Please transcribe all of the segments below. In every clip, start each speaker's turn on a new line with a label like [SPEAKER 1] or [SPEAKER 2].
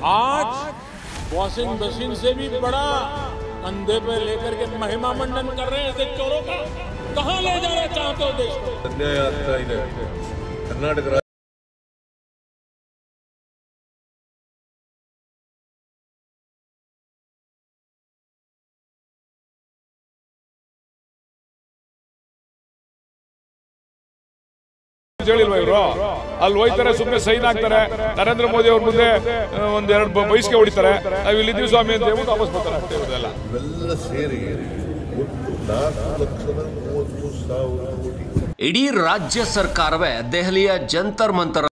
[SPEAKER 1] आज washing machine से भी बड़ा कंधे पे लेकर के महिमा मंडन कर रहे हैं ऐसे चोरों का कहाँ ले जाना चाहते हो देश को
[SPEAKER 2] ಅನ್ಯಾಯ ಆಗ್ತಾ ಇದೆ ಕರ್ನಾಟಕ ರಾಜ್ಯ
[SPEAKER 3] ಹೇಳಿಲ್ವಾ ಇವರು ಅಲ್ಲಿ ಹೋಯ್ತಾರೆ ಸುಮ್ಮನೆ ಸೈನ್ ಹಾಕ್ತಾರೆ ನರೇಂದ್ರ ಮೋದಿ ಅವ್ರ ಮುಂದೆ ಆ, ಒಂದ್ ಎರಡು ಬೈಸ್ಗೆ ಹೊಡಿತಾರೆ ನಾವು ಇಲ್ಲಿದ್ದೀವಿ ಸ್ವಾಮಿ ಅಂತ ಹೇಳ್ಬಿಟ್ಟು ವಾಪಸ್ ಬರ್ತಾರೆ ಅಷ್ಟೇ ಇವ್ರದೆಲ್ಲ
[SPEAKER 2] ಇವೆಲ್ಲ ಸೇರಿ ಒಟ್ಟು ನಾಲ್ಕು ಲಕ್ಷದ ಮೂವತ್ತು ಸಾವಿರ ಕೋಟಿ
[SPEAKER 4] ಇಡೀ ರಾಜ್ಯ ಸರ್ಕಾರವೇ ದೆಹಲಿಯ ಜಂತರ್ ಮಂತರ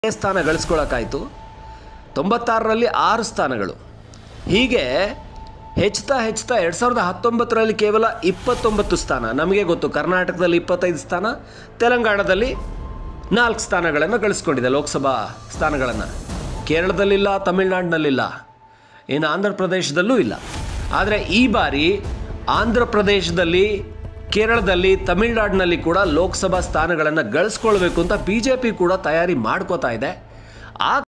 [SPEAKER 4] ಸ್ಥಾನ ಗಳಿಸ್ಕೊಳ್ಳೋಕ್ಕಾಯಿತು ತೊಂಬತ್ತಾರರಲ್ಲಿ ಆರು ಸ್ಥಾನಗಳು ಹೀಗೆ ಹೆಚ್ಚುತ್ತಾ ಹೆಚ್ಚುತ್ತಾ ಎರಡು ಸಾವಿರದ ಹತ್ತೊಂಬತ್ತರಲ್ಲಿ ಕೇವಲ ಇಪ್ಪತ್ತೊಂಬತ್ತು ಸ್ಥಾನ ನಮಗೆ ಗೊತ್ತು ಕರ್ನಾಟಕದಲ್ಲಿ ಇಪ್ಪತ್ತೈದು ಸ್ಥಾನ ತೆಲಂಗಾಣದಲ್ಲಿ ನಾಲ್ಕು ಸ್ಥಾನಗಳನ್ನು ಗಳಿಸ್ಕೊಂಡಿದೆ ಲೋಕಸಭಾ ಸ್ಥಾನಗಳನ್ನು ಕೇರಳದಲ್ಲಿಲ್ಲ ತಮಿಳುನಾಡಿನಲ್ಲಿಲ್ಲ ಇನ್ನು ಆಂಧ್ರ ಪ್ರದೇಶದಲ್ಲೂ ಇಲ್ಲ ಆದರೆ ಈ ಬಾರಿ ಆಂಧ್ರ ಪ್ರದೇಶದಲ್ಲಿ ಕೇರಳದಲ್ಲಿ ತಮಿಳುನಾಡಿನಲ್ಲಿ ಕೂಡ ಲೋಕಸಭಾ ಸ್ಥಾನಗಳನ್ನು ಗಳಿಸ್ಕೊಳ್ಬೇಕು ಅಂತ ಬಿ ಜೆ ಪಿ ಕೂಡ ತಯಾರಿ ಮಾಡ್ಕೋತಾ ಇದೆ ಆ